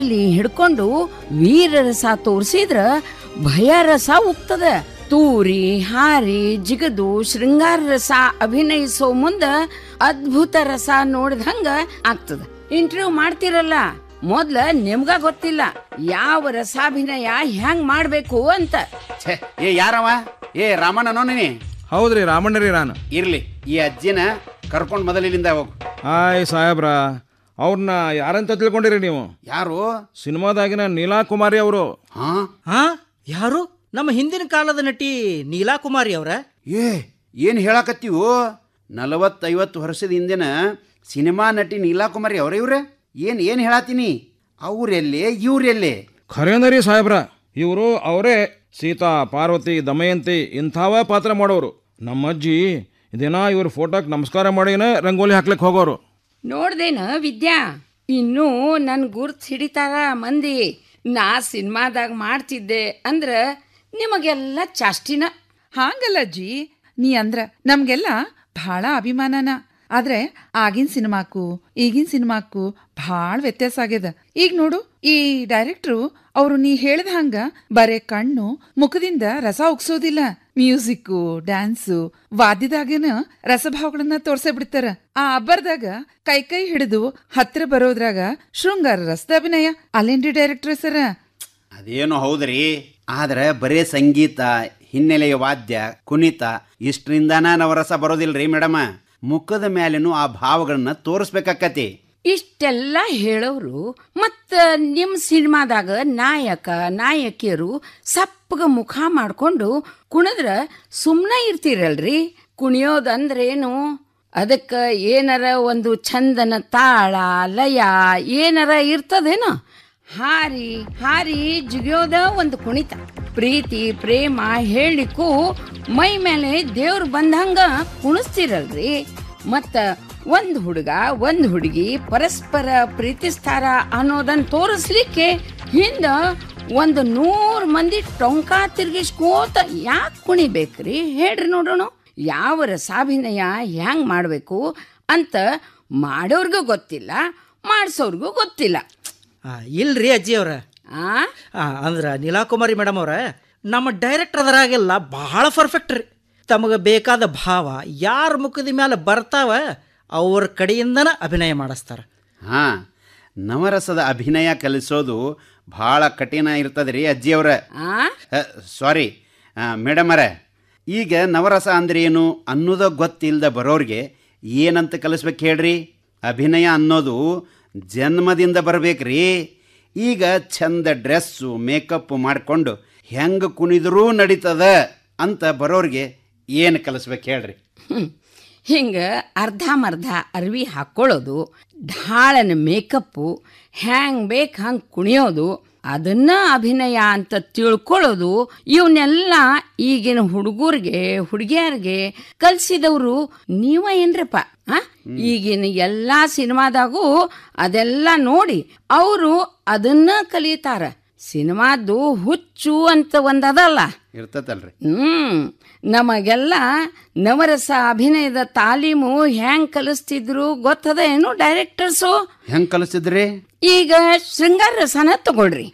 ಅಲ್ಲಿ ಹಿಡ್ಕೊಂಡು ವೀರ ರಸ ತೋರಿಸಿದ್ರ ಭಯ ರಸ ಉಕ್ತದ ತೂರಿ ಹಾರಿ ಜಿಗದು ಶೃಂಗಾರ ರಸ ಅಭಿನಯಿಸೋ ಮುಂದ ಅದ್ಭುತ ರಸ ನೋಡಿದಂಗ ಆಗ್ತದ ಇಂಟರ್ವ್ಯೂ ಮಾಡ್ತಿರಲ್ಲ ಮೊದ್ಲ ನಿಮ್ಗ ಗೊತ್ತಿಲ್ಲ ಯಾವ ರಸಾಭಿನಯ ಹೆಂಗ್ ಮಾಡ್ಬೇಕು ಅಂತ ಛೇ ಏ ಯಾರವ ಏ ರಾಮಣ್ಣನೋ ನೀನಿ ಹೌದ್ರಿ ರಾಮಣ್ಣರಿ ನಾನು ಇರ್ಲಿ ಈ ಅಜ್ಜಿನ ಕರ್ಕೊಂಡ್ ಮೊದಲಿನಿಂದ ಹೋಗು ಹಾಯ್ ಸಾಹೇಬ್ರ ಅವ್ರನ್ನ ಯಾರಂತ ತಿಳ್ಕೊಂಡಿರಿ ನೀವು ಯಾರು ಸಿನಿಮಾದಾಗಿನ ನೀಲಾ ಕುಮಾರಿ ಅವರು ಹಾ ಹಾ ಯಾರು ನಮ್ಮ ಹಿಂದಿನ ಕಾಲದ ನಟಿ ನೀಲಾಕುಮಾರಿ ಅವರ ಏ ಏನ್ ಹೇಳಕತ್ತೀವೋ ನಲವತ್ತೈವತ್ತು ವರ್ಷದ ಹಿಂದಿನ ಸಿನಿಮಾ ನಟಿ ನೀಲಾಕುಮಾರಿ ಅವ್ರ ಇವ್ರೆ ಏನ್ ಏನ್ ಹೇಳತ್ತೀನಿ ಅವ್ರೆಲ್ಲೇ ಇವ್ರೆಲ್ಲೇ ಖರೇನರಿ ಸಾಹೇಬ್ರ ಇವರು ಅವರೇ ಸೀತಾ ಪಾರ್ವತಿ ದಮಯಂತಿ ಇಂಥವೇ ಪಾತ್ರ ಮಾಡೋರು ನಮ್ಮ ಅಜ್ಜಿ ದಿನ ಇವ್ರ ಫೋಟೋಕ್ಕೆ ನಮಸ್ಕಾರ ಮಾಡಿನೇ ರಂಗೋಲಿ ಹಾಕ್ಲಿಕ್ಕೆ ಹೋಗೋರು ನೋಡ್ದೇನ ವಿದ್ಯಾ ಇನ್ನೂ ನನ್ ಗುರ್ತ್ ಹಿಡಿತಾರ ಮಂದಿ ನಾ ಸಿನಿಮಾದಾಗ ಮಾಡ್ತಿದ್ದೆ ಅಂದ್ರ ನಿಮಗೆಲ್ಲ ಚಾಷ್ಟಿನ ಹಾಂಗಲ್ಲ ಅಜ್ಜಿ ನೀ ಅಂದ್ರ ನಮ್ಗೆಲ್ಲ ಭಾಳ ಅಭಿಮಾನನ ಆದ್ರೆ ಆಗಿನ ಸಿನಿಮಾಕ್ಕೂ ಈಗಿನ ಸಿನಿಮಾಕ್ಕೂ ಭಾಳ ವ್ಯತ್ಯಾಸ ಆಗ್ಯದ ಈಗ ನೋಡು ಈ ಡೈರೆಕ್ಟ್ರು ಅವ್ರು ನೀ ಹೇಳ್ದ ಹಂಗ ಬರೇ ಕಣ್ಣು ಮುಖದಿಂದ ರಸ ಉಗ್ಸೋದಿಲ್ಲ ಮ್ಯೂಸಿಕ್ಕು ಡ್ಯಾನ್ಸು ವಾದ್ಯದಾಗೇನ ರಸಭಾವಗಳನ್ನ ತೋರ್ಸೇ ಬಿಡ್ತಾರ ಆ ಅಬ್ಬರ್ದಾಗ ಕೈ ಕೈ ಹಿಡಿದು ಹತ್ರ ಬರೋದ್ರಾಗ ಶೃಂಗಾರ ರಸದ ಅಭಿನಯ ಅಲ್ಲೇನ್ರಿ ಡೈರೆಕ್ಟರ್ ಸರ ಅದೇನು ಹೌದ್ರಿ ಆದ್ರೆ ಬರೇ ಸಂಗೀತ ಹಿನ್ನೆಲೆಯ ವಾದ್ಯ ಕುಣಿತ ಇಷ್ಟರಿಂದಾನ ನವರಸ ಬರೋದಿಲ್ರಿ ಮೇಡಮ ಮುಖದ ಮ್ಯಾಲೇನು ಆ ಭಾವಗಳನ್ನ ತೋರಿಸ್ಬೇಕಾಕತಿ ಇಷ್ಟೆಲ್ಲ ಹೇಳೋರು ಮತ್ತ ನಿಮ್ ಸಿನಿಮಾದಾಗ ನಾಯಕ ನಾಯಕಿಯರು ಸಪ್ಪಗ ಮುಖ ಮಾಡ್ಕೊಂಡು ಕುಣಿದ್ರ ಸುಮ್ನ ಇರ್ತೀರಲ್ರಿ ಕುಣಿಯೋದಂದ್ರೇನು ಅದಕ್ಕ ಏನರ ಒಂದು ಚಂದನ ತಾಳ ಲಯ ಏನರ ಇರ್ತದೇನೋ ಹಾರಿ ಹಾರಿ ಜಿಗಿಯೋದ ಒಂದು ಕುಣಿತ ಪ್ರೀತಿ ಪ್ರೇಮ ಹೇಳಿಕ್ಕೂ ಮೈ ಮೇಲೆ ದೇವ್ರು ಬಂದಂಗ ಕುಣಿಸ್ತಿರಲ್ರಿ ಮತ್ತ ಒಂದ್ ಹುಡುಗ ಒಂದ್ ಹುಡುಗಿ ಪರಸ್ಪರ ಪ್ರೀತಿಸ್ತಾರ ಅನ್ನೋದನ್ನ ತೋರಿಸ್ಲಿಕ್ಕೆ ಹಿಂದ ಒಂದು ನೂರ್ ಮಂದಿ ಟೊಂಕ ತಿರ್ಗಿಸ್ಕೋತ ಯಾಕೆ ಕುಣಿಬೇಕ್ರಿ ಹೇಳ್ರಿ ನೋಡೋಣ ಯಾವ ರಸಾಭಿನಯ ಹೆಂಗ್ ಮಾಡ್ಬೇಕು ಅಂತ ಮಾಡೋರ್ಗೂ ಗೊತ್ತಿಲ್ಲ ಮಾಡ್ಸೋರ್ಗೂ ಗೊತ್ತಿಲ್ಲ ಇಲ್ರಿ ಅಜ್ಜಿ ಅವ್ರ ಆ ಅಂದ್ರೆ ನೀಲಾಕುಮಾರಿ ಮೇಡಮ್ ಅವ್ರ ನಮ್ಮ ಡೈರೆಕ್ಟರ್ ಅದರಾಗೆಲ್ಲ ಬಹಳ ಪರ್ಫೆಕ್ಟ್ ರೀ ತಮಗೆ ಬೇಕಾದ ಭಾವ ಯಾರ ಮುಖದ ಮೇಲೆ ಬರ್ತಾವ ಅವ್ರ ಕಡೆಯಿಂದನ ಅಭಿನಯ ಮಾಡಿಸ್ತಾರ ಹಾ ನವರಸದ ಅಭಿನಯ ಕಲಿಸೋದು ಭಾಳ ಕಠಿಣ ಇರ್ತದ್ರಿ ಅಜ್ಜಿಯವ್ರ ಆ ಸಾರಿ ಮೇಡಮರ ಈಗ ನವರಸ ಅಂದ್ರೆ ಏನು ಅನ್ನೋದ ಗೊತ್ತಿಲ್ಲದ ಬರೋರಿಗೆ ಏನಂತ ಕಲಿಸ್ಬೇಕು ಹೇಳ್ರಿ ಅಭಿನಯ ಅನ್ನೋದು ಜನ್ಮದಿಂದ ಬರ್ಬೇಕ್ರಿ ಈಗ ಚಂದ ಡ್ರೆಸ್ಸು ಮೇಕಪ್ ಮಾಡಿಕೊಂಡು ಹೆಂಗೆ ಕುಣಿದ್ರೂ ನಡೀತದ ಅಂತ ಬರೋರಿಗೆ ಏನು ಕಲಿಸ್ಬೇಕು ಹೇಳ್ರಿ ಹ್ಮ್. ಹಿಂಗ ಅರ್ಧಮರ್ಧ ಅರ್ವಿ ಹಾಕ್ಕೊಳ್ಳೋದು ಢಾಳನ ಮೇಕಪ್ಪು ಹ್ಯಾಂಗ್ ಬೇಕು ಹಂಗೆ ಕುಣಿಯೋದು ಅದನ್ನ ಅಭಿನಯ ಅಂತ ತಿಳ್ಕೊಳ್ಳೋದು ಇವನ್ನೆಲ್ಲ ಈಗಿನ ಹುಡುಗರಿಗೆ ಹುಡುಗಿಯರಿಗೆ ಕಲ್ಸಿದವರು ನೀವ ಏನ್ರಪ್ಪ ಆ? ಈಗಿನ ಎಲ್ಲಾ ಸಿನಿಮಾದಾಗೂ ಅದೆಲ್ಲ ನೋಡಿ ಅವರು ಅದನ್ನ ಕಲಿತಾರ ಸಿನಿಮಾದ್ದು ಹುಚ್ಚು ಅಂತ ಒಂದದಲ್ಲ ಇರ್ತತಲ್ರಿ ಹ್ಮ್ ನಮಗೆಲ್ಲ ನವರಸ ಅಭಿನಯದ ತಾಲೀಮು ಹ್ಯಾಂಗ್ ಕಲಿಸ್ತಿದ್ರು ಗೊತ್ತದ ಏನು ಡೈರೆಕ್ಟರ್ಸು ಹೆಂಗೆ ಕಲಿಸಿದ್ರಿ ಈಗ ಶೃಂಗಾರ ರಸನ ತಗೊಳ್ರಿ